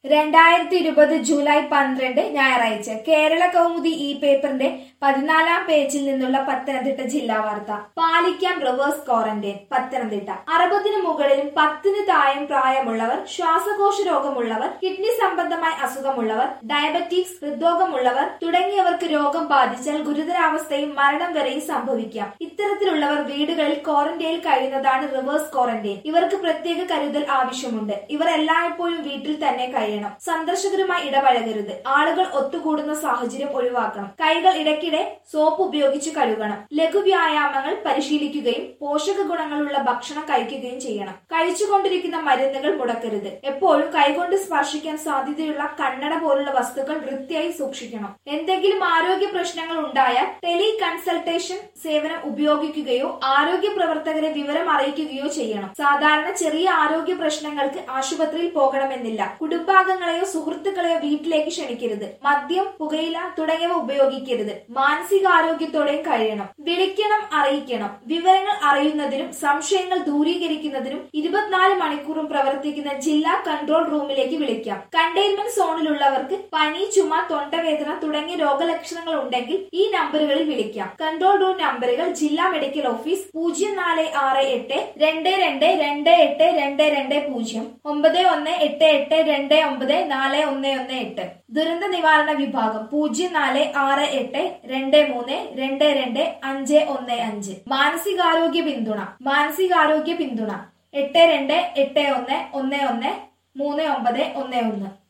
രണ്ടായിരത്തി ഇരുപത് ജൂലൈ പന്ത്രണ്ട് ഞായറാഴ്ച കേരള കൗമുദി ഈ പേപ്പറിന്റെ പതിനാലാം പേജിൽ നിന്നുള്ള പത്തനംതിട്ട ജില്ലാ വാർത്ത പാലിക്കാം റിവേഴ്സ് ക്വാറന്റൈൻ പത്തനംതിട്ട അറുപതിനു മുകളിലും പത്തിന് താഴെയും പ്രായമുള്ളവർ ശ്വാസകോശ രോഗമുള്ളവർ കിഡ്നി സംബന്ധമായ അസുഖമുള്ളവർ ഡയബറ്റീസ് ഹൃദ്രോഗമുള്ളവർ തുടങ്ങിയവർക്ക് രോഗം ബാധിച്ചാൽ ഗുരുതരാവസ്ഥയും മരണം വരെയും സംഭവിക്കാം ഇത്തരത്തിലുള്ളവർ വീടുകളിൽ ക്വാറന്റൈനിൽ കഴിയുന്നതാണ് റിവേഴ്സ് ക്വാറന്റൈൻ ഇവർക്ക് പ്രത്യേക കരുതൽ ആവശ്യമുണ്ട് ഇവർ എല്ലായ്പ്പോഴും വീട്ടിൽ തന്നെ കഴിയണം സന്ദർശകരുമായി ഇടപഴകരുത് ആളുകൾ ഒത്തുകൂടുന്ന സാഹചര്യം ഒഴിവാക്കണം കൈകൾ ഇടയ്ക്കിടെ സോപ്പ് ഉപയോഗിച്ച് കഴുകണം ലഘു വ്യായാമങ്ങൾ പരിശീലിക്കുകയും പോഷക ഗുണങ്ങളുള്ള ഭക്ഷണം കഴിക്കുകയും ചെയ്യണം കഴിച്ചുകൊണ്ടിരിക്കുന്ന മരുന്നുകൾ മുടക്കരുത് എപ്പോഴും കൈകൊണ്ട് സ്പർശിക്കാൻ സാധ്യതയുള്ള കണ്ണട പോലുള്ള വസ്തുക്കൾ വൃത്തിയായി സൂക്ഷിക്കണം എന്തെങ്കിലും ആരോഗ്യ പ്രശ്നങ്ങൾ ഉണ്ടായാൽ ടെലി കൺസൾട്ടേഷൻ സേവനം ഉപയോഗിക്കുകയോ ആരോഗ്യ പ്രവർത്തകരെ വിവരം അറിയിക്കുകയോ ചെയ്യണം സാധാരണ ചെറിയ ആരോഗ്യ പ്രശ്നങ്ങൾക്ക് ആശുപത്രിയിൽ പോകണമെന്നില്ല കുടുംബാംഗങ്ങളെയോ സുഹൃത്തുക്കളെയോ വീട്ടിലേക്ക് ക്ഷണിക്കരുത് മദ്യം പുകയില തുടങ്ങിയവ ഉപയോഗിക്കരുത് മാനസികാരോഗ്യത്തോടെയും കഴിയണം വിളിക്കണം അറിയിക്കണം വിവരങ്ങൾ അറിയുന്നതിനും സംശയങ്ങൾ ദൂരീകരിക്കുന്നതിനും ഇരുപത്തിനാല് മണിക്കൂറും പ്രവർത്തിക്കുന്ന ജില്ലാ കൺട്രോൾ റൂമിലേക്ക് വിളിക്കാം കണ്ടെയ്ൻമെന്റ് സോണിലുള്ളവർക്ക് പനി ചുമ തൊണ്ടവേദന തുടങ്ങിയ രോഗലക്ഷണങ്ങൾ ഉണ്ടെങ്കിൽ ഈ നമ്പറുകളിൽ വിളിക്കാം കൺട്രോൾ റൂം നമ്പറുകൾ ജില്ലാ മെഡിക്കൽ ഓഫീസ് പൂജ്യം നാല് ആറ് എട്ട് രണ്ട് രണ്ട് രണ്ട് എട്ട് രണ്ട് രണ്ട് പൂജ്യം ഒമ്പത് ഒന്ന് എട്ട് എട്ട് രണ്ട് ഒമ്പത് നാല് ഒന്ന് ഒന്ന് എട്ട് ദുരന്ത നിവാരണ വിഭാഗം പൂജ്യം നാല് ആറ് എട്ട് രണ്ട് മൂന്ന് രണ്ട് രണ്ട് അഞ്ച് ഒന്ന് അഞ്ച് മാനസികാരോഗ്യ പിന്തുണ മാനസികാരോഗ്യ പിന്തുണ എട്ട് രണ്ട് എട്ട് ഒന്ന് ഒന്ന് ഒന്ന് മൂന്ന് ഒമ്പത് ഒന്ന് ഒന്ന്